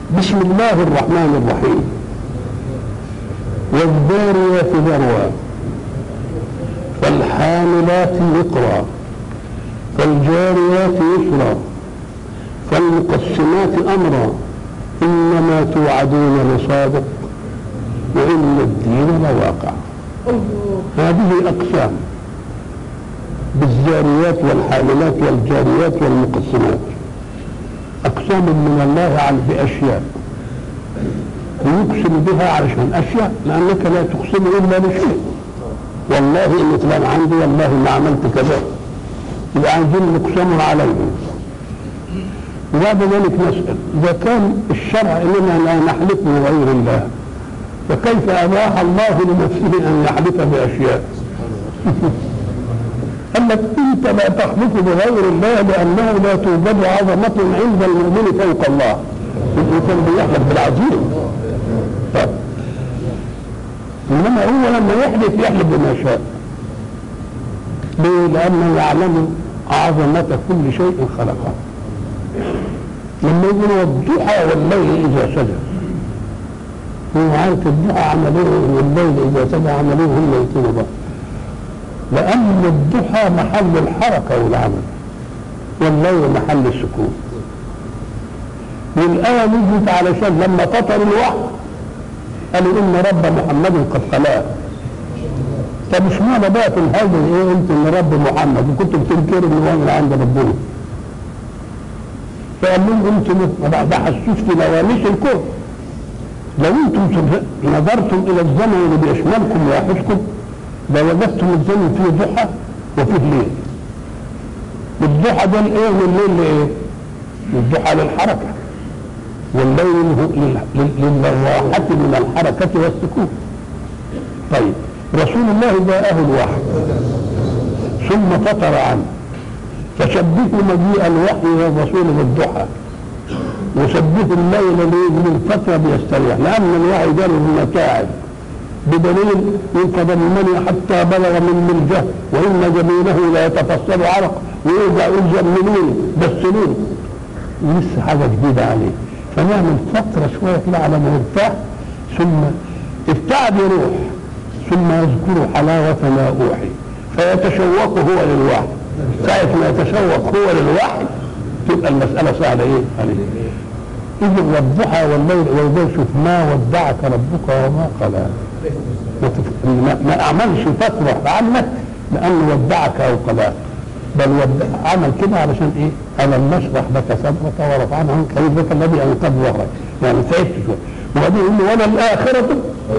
بسم الله الرحمن الرحيم والذاريات ذروا فالحاملات وقرا فالجاريات يسرا فالمقسمات امرا انما توعدون لصادق وان الدين لواقع هذه اقسام بالزاريات والحاملات والجاريات والمقسمات اقسام من الله عن باشياء ويقسم بها علشان اشياء لانك لا تقسم الا بشيء والله ان فلان عندي والله ما عملت كذا يبقى عايزين نقسمها عليه وبعد ذلك نسال اذا كان الشرع اننا لا نحلف بغير الله فكيف اباح الله لنفسه ان يحلف باشياء قال لك انت لا تحلف بغير الله لانه لا توجد عظمه عند المؤمن فوق الله الانسان بيحلف بالعظيم طيب. انما هو لما يحلف يحلف بما شاء ليه؟ لانه يعلم عظمه كل شيء خلقه لما يقول والضحى والليل اذا سجى هو عارف الضحى عملوه والليل اذا سجى عملوه هم يتيموا بعض لأن الضحى محل الحركة والعمل والليل محل السكون والآية نزلت علشان لما فطر الوحي قالوا إن رب محمد قد خلاه طب مش معنى بقى في الهجر ايه انت ان رب محمد وكنتوا بتنكروا ان هو من عند ربنا فقال لهم انتم ده حسوس في نواميس الكون لو انتم نظرتم الى الزمن اللي بيشملكم ويحوزكم لوجدتم الزمن فيه ضحى وفيه ليل الضحى ده الايه والليل لايه؟ الضحى للحركه والليل للراحة من الحركة والسكون طيب رسول الله جاءه الوحي ثم فطر عنه فشبهوا مجيء الوحي والرسول بالضحى وشبهوا الليل للفترة بيستريح لأن الوحي جاله المتاعب بدليل إن تضمني حتى بلغ من ملجه وإن جميله لا يتفصل عرق ويرجع يلزم منين بالسنين لسه حاجة جديدة عليه فنعمل فترة شوية كده على ما يرتاح ثم ابتعد يروح ثم يذكر حلاوة ما أوحي فيتشوق هو للوحي ساعة ما يتشوق هو للوحي تبقى المسألة سهلة إيه عليه إذ والضحى والليل والليل شوف ما ودعك ربك وما قلى ما, ما أعملش فترة عنك لأنه ودعك أو قلاك بل ودع عمل كده علشان ايه؟ ألم نشرح لك صدرك ورفعنا عنك ذكرك الذي أنقذ ظهرك يعني تعبت شوية وبعدين يقول له ولا الآخرة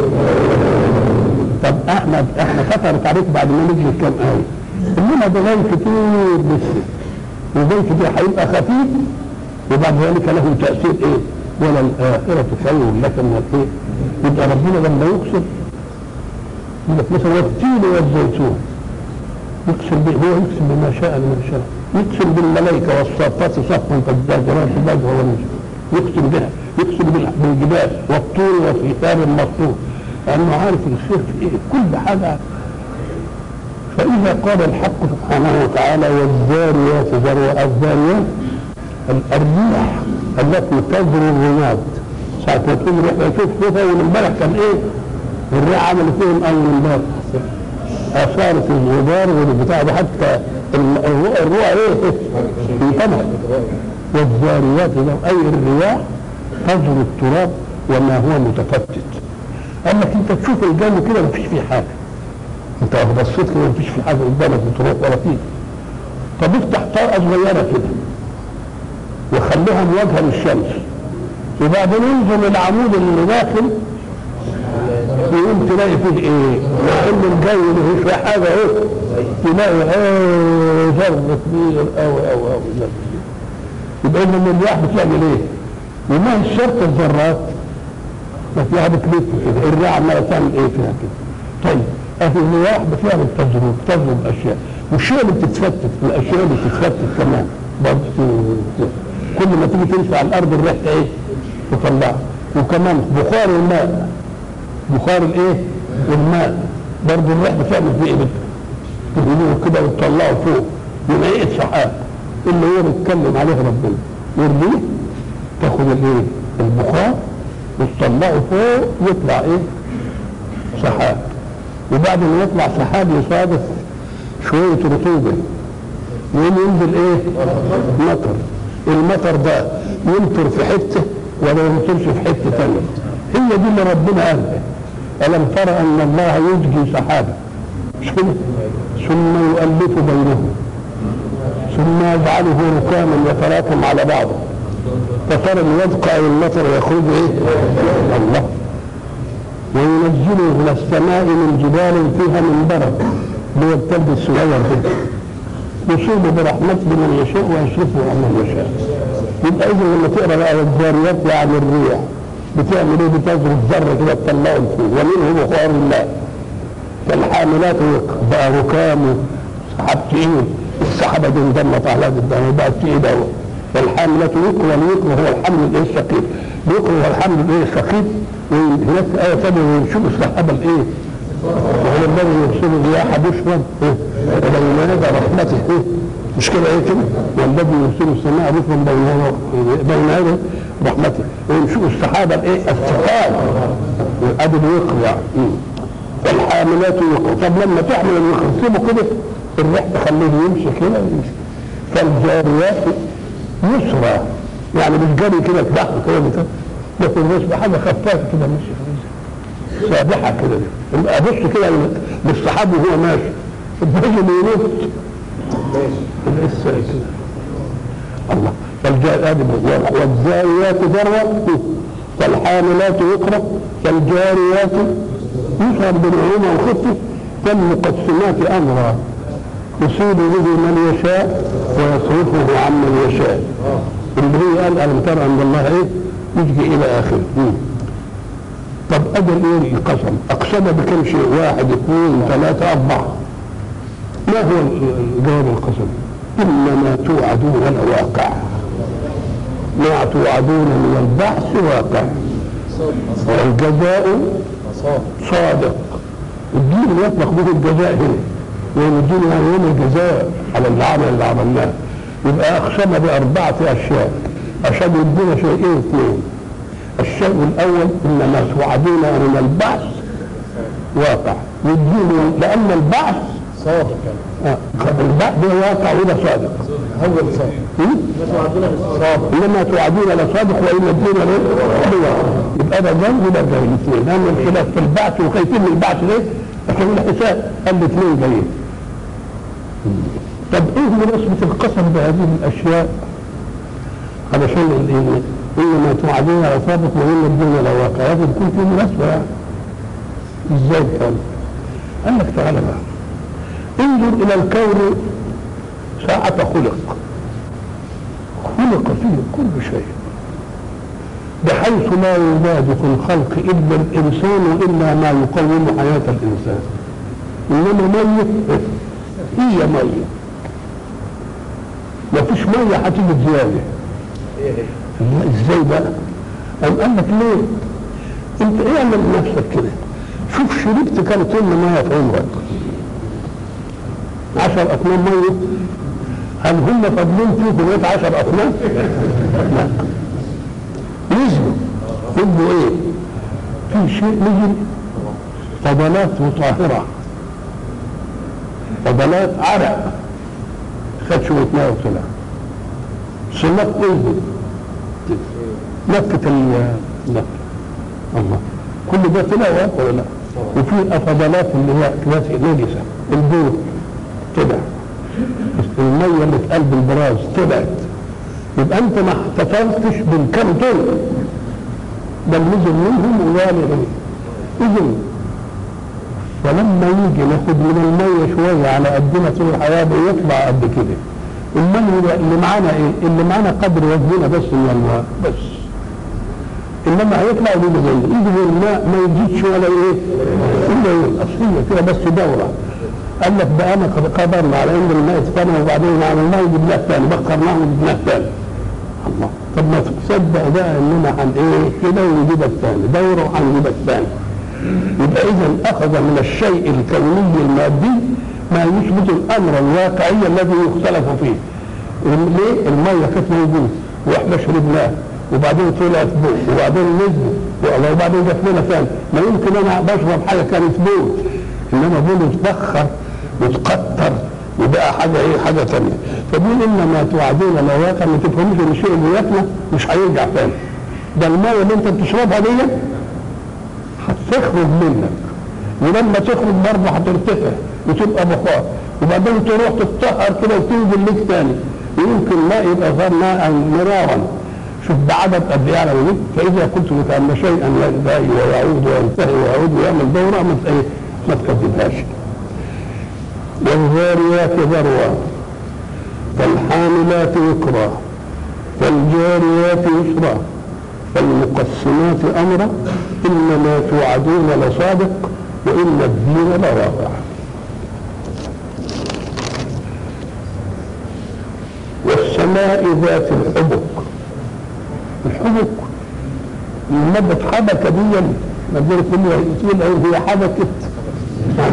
طب احنا احنا فترت عليك بعد ما نجي كام آية انما ده غير كتير لسه وغير كتير هيبقى خفيف وبعد ذلك له تأثير ايه؟ ولا الآخرة خير لك من الايه؟ يبقى ربنا لما يقسم يقول لك مثلا والتين والزيتون يقسم به هو يقسم بما شاء لمن شاء يقسم بالملائكة والصافات صفا فالزاجرات زجرا والنجم يقسم بها يقسم بالجبال والطور وفي ثار مسطور لأنه عارف الخير في إيه كل حاجة فإذا قال الحق سبحانه وتعالى والذاريات ذروا الذاريات الريح التي تذر الرماد ساعة ما تقوم ريح شوف شوف أول امبارح كان إيه الريح عملت فيهم أول امبارح اثارت الغبار والبتاع ده حتى الرؤى ايه انتبه والذاريات اي الرياح تزر التراب وما هو متفتت اما انت تشوف الجو كده مفيش فيه حاجه انت بصيت كده مفيش فيه حاجه قدامك بتروح ولا فيه طب افتح طاقه صغيره كده وخليها مواجهه للشمس وبعدين انزل العمود اللي داخل يقوم تلاقي فيه ايه؟ لان الجو اللي فيه حاجه ايه؟ تلاقي ايه ذر كبير قوي قوي قوي يبقى اذا الرياح بتعمل ايه؟ وما هي شرط الذرات ما فيها بتلف كده الرياح عماله تعمل ايه فيها كده؟ طيب اهي الرياح بتعمل تجرب تجرب اشياء والشيء اللي بتتفتت الاشياء اللي بتتفتت كمان برضه كل ما تيجي تمشي على الارض الريح ايه؟ تطلعها وكمان بخار الماء بخار الايه؟ الماء برضه الريح بتعمل فيه ايه؟ تهينوه كده وتطلعه فوق يبقى ايه السحاب اللي هو بيتكلم عليه ربنا والريح تاخد الايه؟ البخار وتطلعه فوق يطلع ايه سحاب وبعد ما يطلع سحاب يصادف شوية رطوبة يقوم ينزل ايه مطر المطر ده يمطر في حتة ولا يمطرش في حتة تانية هي دي اللي ربنا قالها ألم ترى أن الله يزجي سحابا مش كده؟ ثم يؤلف بينهم ثم يجعله ركاما يتراكم على بعضه فترى الودق أو المطر يخرج إيه؟ الله وينزل من السماء من جبال فيها من برد اللي هو الثلج الصغير ده يصيب برحمته من يشاء ويصرفه عن من يشاء يبقى اذا لما تقرا بقى الجاريات يعني الريح بتعمل ايه بتزرع الذره كده تطلعه لفوق ومنه بخار الماء فالحاملات بقى ركام سحاب تقيل السحابه دي انضمت على الدم بقى تقيل قوي والحاملات يقوى واليقوى هو الحمل الايه الثقيل اليقوى هو الحمل الايه الثقيل وهناك آية ثانية وينشب السحابة الإيه؟ وهو الذي يرسل الرياح بشرا بين يدي رحمته إيه؟ مش كده إيه كده؟ والذي يرسل السماء بشرا بين بين يدي رحمته وينشب السحابة الإيه؟ الثقال أدي الوقر يعني فالحاملات يقر طب لما تحمل الوقر تسيبه كده الريح تخليه يمشي كده يمشي فالجاريات يسرى يعني بالجري كده تبحث كده بتاع لكن الرسم حاجه خفافه كده ماشي سابحه كده ابص كده للصحابي وهو ماشي الرجل ينط لسه كده الله والزاريات ذروه فالحاملات يقرا فالجاريات يشعر بالعلوم وخفه فالمقسمات امرا يصيب به من يشاء ويصرفه عن من يشاء النبي قال الم ترى ان الله ايه يجي الى اخره طب اجل ايه القسم اقسم بكم شيء واحد اثنين ثلاثة اربعة ما هو جواب القسم انما توعدون لواقع ما توعدون من البعث واقع والجزاء صادق الدين يطلق به الجزاء هنا يوم الدين يعني يوم الجزاء على العمل اللي عملناه يبقى اقسم باربعه اشياء عشان يدينا شيئين اثنين الشيء الاول انما توعدون من البعث واقع يدينا لان البعث صادق آه. البعث ده واقع وده صادق هو الصادق صادق انما توعدون لصادق وان الدين لواقع يبقى ده جاي وده جاي الاثنين لان الخلاف في البعث وخايفين من البعث ليه؟ عشان الحساب قال الاثنين جايين طب ايه مناسبة القسم بهذه الاشياء علشان الايه انما توعدون لصادق وان الدين لواقع لازم يكون في مناسبة يعني ازاي كان؟ قال لك تعالى بقى انظر الى الكون ساعة خلق خلق فيه كل شيء بحيث لا يوجد في الخلق الا الانسان الا ما يقوم حياة الانسان انما ميت هي ميه ما فيش ميه هتيجي زياده ازاي بقى؟ قام قال لك ليه؟ انت اعمل نفسك كده شوف شربت كم طن ميه في عمرك 10 اطنان ميه هل هم فاضلين فيكم بقيت 10 اطنان؟ لا نزلوا يبقوا ايه؟ في شيء نزل فضلات طاهره فضلات عرق خد شويه ميه وطلع سمات نزل نفت النفت الله كل ده طلع ولا لا؟ وفي فضلات اللي هي نجسه البول طلع الميه اللي في قلب البراز طلعت يبقى انت ما احتفظتش بالكم طن بل نزل منهم ووالغ اذا فلما يجي ناخد من الميه شويه على قدنا طول الحياه بيطلع قد كده الميه اللي معانا ايه؟ اللي معانا قدر وزننا بس من الماء بس انما هيطلع يجي زي يجي الماء ما يزيدش ولا ايه؟ الا الاصليه كده بس دوره قال لك بقى انا قدرنا على ان الماء يتفنى وبعدين عملناه وجبناه ثاني بخرناه وجبناه ثاني الله طب ما تصدق بقى اننا عن ايه كده ونجيب الثاني دوره وهنجيب الثاني يبقى اذا اخذ من الشيء الكوني المادي ما يثبت الامر الواقعي الذي يختلف فيه ليه الميه كانت موجوده واحنا شربناه وبعدين طلعت بوق وبعدين نزلت والله وبعدين جت لنا ثاني ما يمكن انا بشرب حاجه كانت بول انما بول اتبخر وتكتر وبقى حاجه ايه حاجه ثانيه فبيقول انما توعدون لواقع ما تفهموش ان الشيء اللي يفنى مش هيرجع ثاني ده الماء اللي انت بتشربها دي هتخرج منك ولما تخرج برضه هترتفع وتبقى بخار وبعدين تروح تتطهر كده وتنزل ليك تاني ويمكن الماء يبقى صار ماء مرارا شوف بعدد قد ايه على وجهك فاذا قلت لك ان شيئا ينتهي ويعود وينتهي ويعود ويعمل دوره ما ايه ما تكذبهاش والذاريات ذروا فالحاملات وقرا فالجاريات يسرا فالمقسمات امرا انما توعدون لصادق وان الدين لواقع والسماء ذات الحبك الحبك المادة حبكة دي مادة كل تقول هي حبكت يعني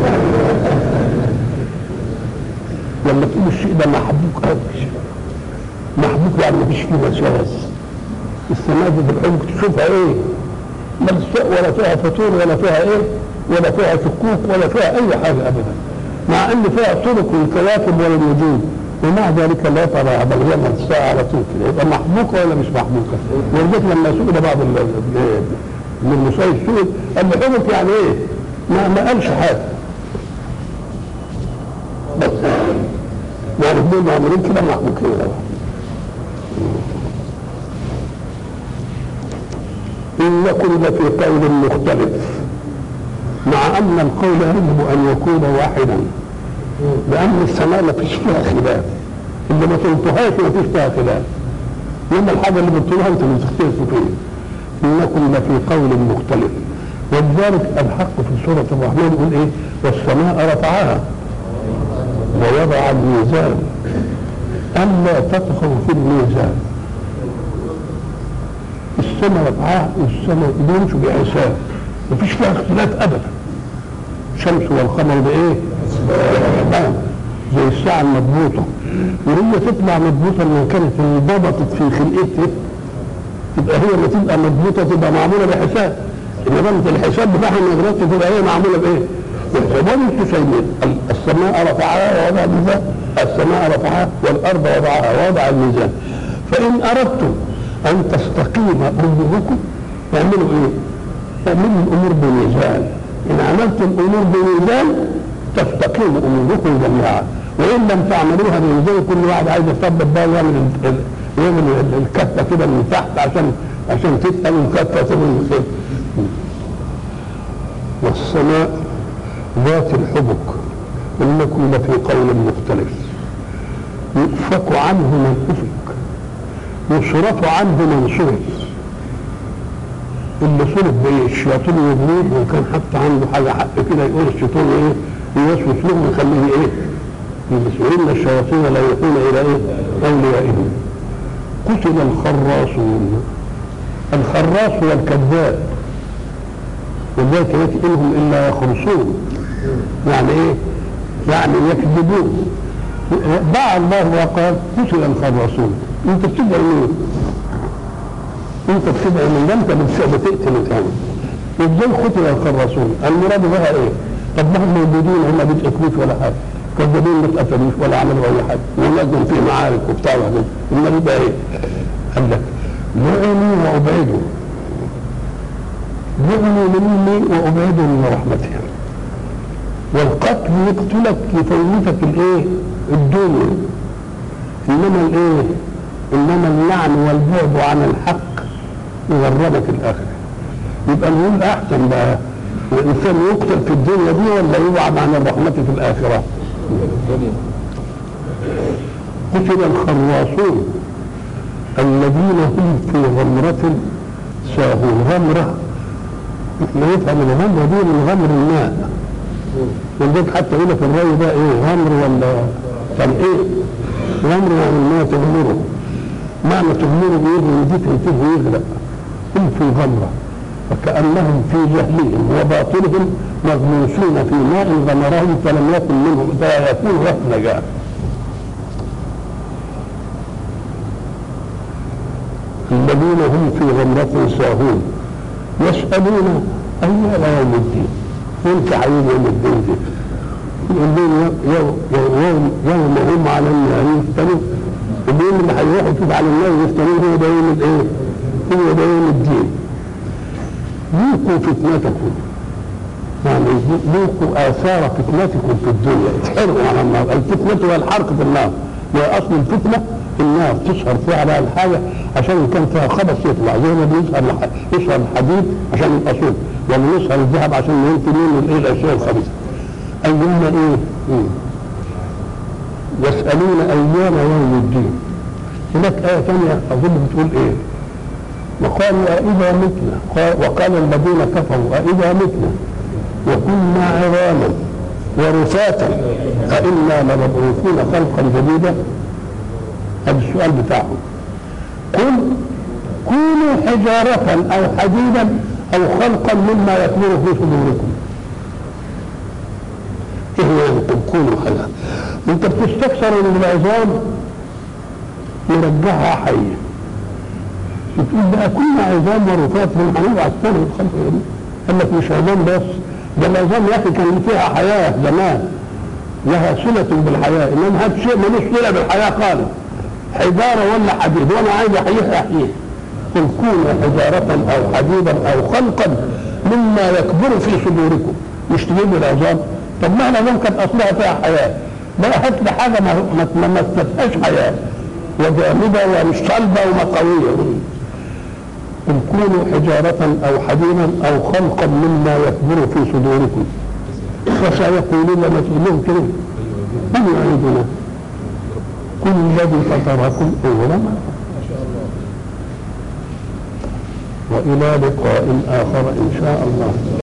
لما تقول الشيء ده محبوك قوي محبوك يعني مفيش فيه وسواس السماء دي بالحبك تشوفها ايه ملساء ولا فيها فطور ولا فيها ايه ولا فيها شكوك ولا فيها اي حاجه ابدا مع ان فيها طرق الكواكب والنجوم ومع ذلك لا ترى بل هي ملساء على طول كده يبقى محبوكه ولا مش محبوكه ولذلك لما سئل بعض ال- ال- من المسيب سئل قال له حبك يعني ايه؟ ما, ما قالش حاجه بس يعني اثنين معمولين كده محبوكين إنكم لفي قول مختلف مع أن القول يجب أن يكون واحدا لأن السماء ما فيش فيها خلاف اللي ما تنطوهاش ما فيش فيها خلاف إنما الحاجة اللي بتطلبها أنت اللي تختلفوا فيها إنكم لفي قول مختلف ولذلك الحق في سورة الرحمن يقول إيه والسماء رفعها ووضع الميزان ألا تطغوا في الميزان السماء رفعها والسماء بيمشوا بحساب مفيش فيها اختلاف ابدا الشمس والقمر بايه؟ بحسبان زي الساعة المضبوطة وهي تطلع مضبوطة لما كانت انضبطت في خلقتها تبقى هي اللي تبقى مضبوطة تبقى معمولة بحساب إنما انت الحساب بتاعها لما غلطت تبقى هي معمولة بإيه؟ بحساب انتوا شايفين السماء رفعها ووضع الميزان السماء رفعها والأرض وضعها ووضع الميزان فإن أردتم أن تستقيم أموركم اعملوا إيه؟ اعملوا الأمور بميزان إن عملتم الأمور بميزان تستقيم أموركم جميعا وإن لم تعملوها بميزان كل واحد عايز يثبت بقى ويعمل ال- ال- يعمل ال- الكفة كده من تحت عشان عشان تتقل الكفة تبقى من فوق. والسماء ذات الحبك إنكم لفي قول مختلف يؤفك عنه من أفك يصرف عنه من صرف اللي صرف بايه الشياطين يغنيه وكان حتى عنده حاجه حق كده يقول الشيطان ايه يوسوس له ويخليه ايه يلبس ان الشياطين لا يوحون الى ايه اوليائهم قتل الخراصون الخراص هو الكذاب ولذلك ياتي انهم الا يخرصون يعني ايه يعني يكذبون دعا الله وقال قتل الخراصون انت بتدعي مين؟ انت بتدعي من ده انت بتس- بتقتل الثاني ازاي قتل الخراصون؟ المراد بها ايه؟ طب ما هم موجودين هم ما بيتقتلوش ولا حاجه كذابين ما اتقتلوش ولا عملوا اي حاجه ولازم في معارك وبتاع وحاجات امال يبقى ايه؟ قال لك لعنوا وابعدوا لعنوا مني وابعدوا من رحمتي والقتل يقتلك يفوتك الايه؟ الدنيا انما الايه؟ انما اللعن والبعد عن الحق يغربك الاخره يبقى نقول احسن بقى الانسان يقتل في الدنيا دي ولا يبعد عن الرحمه في الاخره قتل الخراصون الذين هم في غمرة ساهون غمرة احنا نفهم الغمرة دي من غمر الماء ولذلك حتى يقول لك الري ده ايه غمر ولا طب ايه غمر يعني الماء تغمره معنى تغمره بيده يديك ينتهي ويغرق هم في غمرة وكأنهم في جهلهم وباطلهم مغموسون في ماء غمرهم فلم يكن منهم فلا يكون له نجاة الذين والذين هم في غمرة ساهون يسألون أيان يوم الدين وانت عيد يوم الدين دي يقول لهم يوم يوم يوم هم على النار يفتنون اليوم اللي هيروحوا فيه على النار يفتنون هو ده يوم الايه؟ هو ده يوم الدين ذوقوا فتنتكم يعني ذوقوا آثار فتنتكم في الدنيا اتحرقوا على النار الفتنة هي الحرق في النار هي أصل الفتنة النار تسهر فيها على الحاجة عشان إن كان فيها خبث يطلع زي ما بيسهر الح- يسهر الحديد عشان يبقى صوت ولا يسهر الذهب عشان ينفي منه الايه الاشياء الخبيثة أيام ايه؟ مم. يسألون أيام يوم الدين هناك آية ثانية أظن بتقول إيه؟ وقالوا أإذا متنا قال وقال الذين كفروا أإذا متنا وكنا عظاما ورفاتا أئنا لمبعوثون خلقا جديدا هذا السؤال بتاعهم قل كونوا حجارة أو حديدا أو خلقا مما يكبر في صدوركم إيه يعني قل كونوا حجارة أنت بتستكثر من العظام يرجعها حية بتقول بقى كل عظام ورفات من هنوع الثاني الخلق يعني قال لك مش عظام بس ده العظام يا اخي كان فيها حياه زمان لها صلة بالحياة إنما هذا شيء ملوش صلة بالحياة خالص حجارة ولا حديد وأنا عايز أحييه أحييه قل كونوا حجارة أو حديدا أو خلقا مما يكبر في صدوركم مش تجيبوا العظام طب ما العظام كانت أصلها فيها حياة لا هات لي حاجة ما ما ما مثلتهاش حياة وجامدة ومش صلبة وما قوية قل كونوا حجارة أو حديدا أو خلقا مما يكبر في صدوركم فسيقولون مثلهم كده من يعيدنا كل الذي فطركم أول مرة وإلى لقاء آخر إن شاء الله